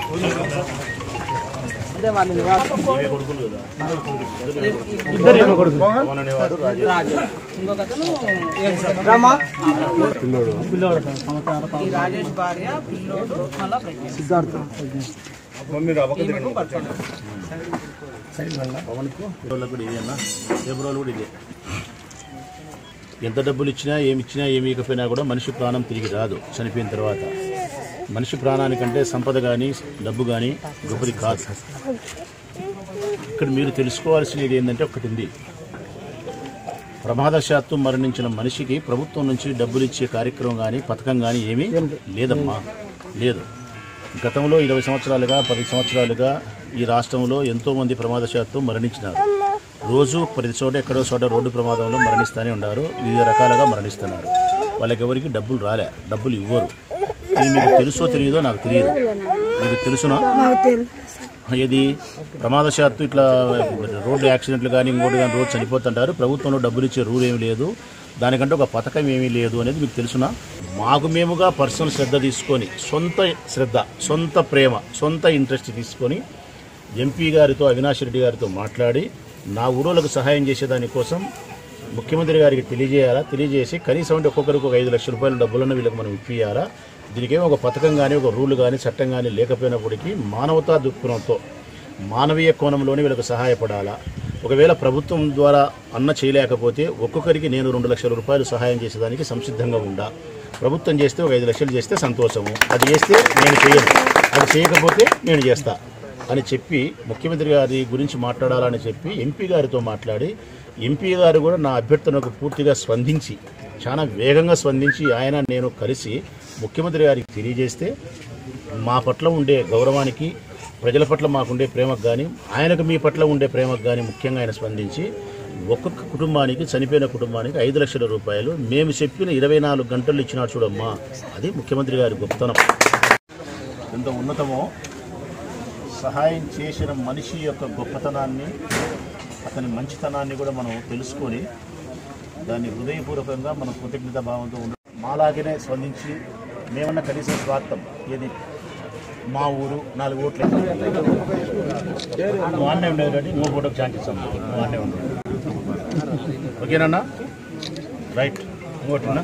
అదే వాళ్ళ నివాసం ఇవే కొడుకులు కదా ఇద్దరు ఏమో కొడుకు పవన్ అనేవాడు రాజు రాజు ఇంకొక అతను రమా పిల్లోడు ఈ రాజేష్ భార్య పిల్లోడు మళ్ళా ప్రెగ్నెంట్ సిద్ధార్థ ఈమెకు పట్టుకోండి పవన్కు రోజులకు కూడా ఇదే అన్న రేపు రోజులు కూడా ఇదే ఎంత డబ్బులు ఇచ్చినా ఏమి ఇచ్చినా ఏమి ఇవ్వకపోయినా కూడా మనిషి ప్రాణం తిరిగి రాదు చనిపోయిన తర్వాత మనిషి ప్రాణానికంటే సంపద కానీ డబ్బు కానీ గొప్పది కాదు ఇక్కడ మీరు తెలుసుకోవాల్సినది ఏంటంటే ఒకటి ఉంది ప్రమాదశాత్తు మరణించిన మనిషికి ప్రభుత్వం నుంచి డబ్బులు ఇచ్చే కార్యక్రమం కానీ పథకం కానీ ఏమీ లేదమ్మా లేదు గతంలో ఇరవై సంవత్సరాలుగా పది సంవత్సరాలుగా ఈ రాష్ట్రంలో ఎంతోమంది ప్రమాదశాత్తు మరణించినారు రోజు ప్రతి చోట ఎక్కడో చోట రోడ్డు ప్రమాదంలో మరణిస్తూనే ఉన్నారు వివిధ రకాలుగా మరణిస్తున్నారు వాళ్ళకి ఎవరికి డబ్బులు రాలే డబ్బులు ఇవ్వరు ఇది మీకు తెలుసో తెలియదో నాకు తెలియదు మీకు తెలుసునా ఏది ప్రమాదశాత్తు ఇట్లా రోడ్డు యాక్సిడెంట్లు కానీ ఇంకోటి కానీ రోజు చనిపోతుంటారు ప్రభుత్వంలో డబ్బులు ఇచ్చే రూల్ ఏమీ లేదు దానికంటే ఒక పథకం ఏమీ లేదు అనేది మీకు తెలుసునా మాకు మేముగా పర్సనల్ శ్రద్ధ తీసుకొని సొంత శ్రద్ధ సొంత ప్రేమ సొంత ఇంట్రెస్ట్ తీసుకొని ఎంపీ గారితో అవినాష్ రెడ్డి గారితో మాట్లాడి నా ఊరోళ్ళకు సహాయం చేసేదానికోసం ముఖ్యమంత్రి గారికి తెలియజేయాలా తెలియజేసి కనీసం అంటే ఒక్కొక్కరికి ఒక ఐదు లక్షల రూపాయల డబ్బులను వీళ్ళకి మనం ఇప్పియాలా దీనికేమో ఒక పథకం కానీ ఒక రూల్ కానీ చట్టం కానీ లేకపోయినప్పటికీ మానవతా దృక్కోణంతో మానవీయ కోణంలోనే వీళ్ళకి సహాయపడాలా ఒకవేళ ప్రభుత్వం ద్వారా అన్న చేయలేకపోతే ఒక్కొక్కరికి నేను రెండు లక్షల రూపాయలు సహాయం చేసేదానికి సంసిద్ధంగా ఉండా ప్రభుత్వం చేస్తే ఒక ఐదు లక్షలు చేస్తే సంతోషము అది చేస్తే నేను చేయను అది చేయకపోతే నేను చేస్తా అని చెప్పి ముఖ్యమంత్రి గారి గురించి మాట్లాడాలని చెప్పి ఎంపీ గారితో మాట్లాడి ఎంపీ గారు కూడా నా అభ్యర్థనకు పూర్తిగా స్పందించి చాలా వేగంగా స్పందించి ఆయన నేను కలిసి ముఖ్యమంత్రి గారికి తెలియజేస్తే మా పట్ల ఉండే గౌరవానికి ప్రజల పట్ల మాకుండే ప్రేమకు కానీ ఆయనకు మీ పట్ల ఉండే ప్రేమకు కానీ ముఖ్యంగా ఆయన స్పందించి ఒక్కొక్క కుటుంబానికి చనిపోయిన కుటుంబానికి ఐదు లక్షల రూపాయలు మేము చెప్పిన ఇరవై నాలుగు గంటలు ఇచ్చినాడు చూడమ్మా అది ముఖ్యమంత్రి గారి గొప్పతనం ఎంత ఉన్నతమో సహాయం చేసిన మనిషి యొక్క గొప్పతనాన్ని అతని మంచితనాన్ని కూడా మనం తెలుసుకొని దాన్ని హృదయపూర్వకంగా మనం కృతజ్ఞత భావంతో ఉండ మాలాగనే స్పందించి మేమన్నా కనీసం స్వార్థం ఏది మా ఊరు నాలుగు ఓట్లు నువ్వు అన్నే ఉండేది కాబట్టి నువ్వు ఫోటోకి ఛాన్స్ ఇస్తాం నువ్వు అన్నే ఉండేది ఓకేనన్నా రైట్ ఇంకోటినా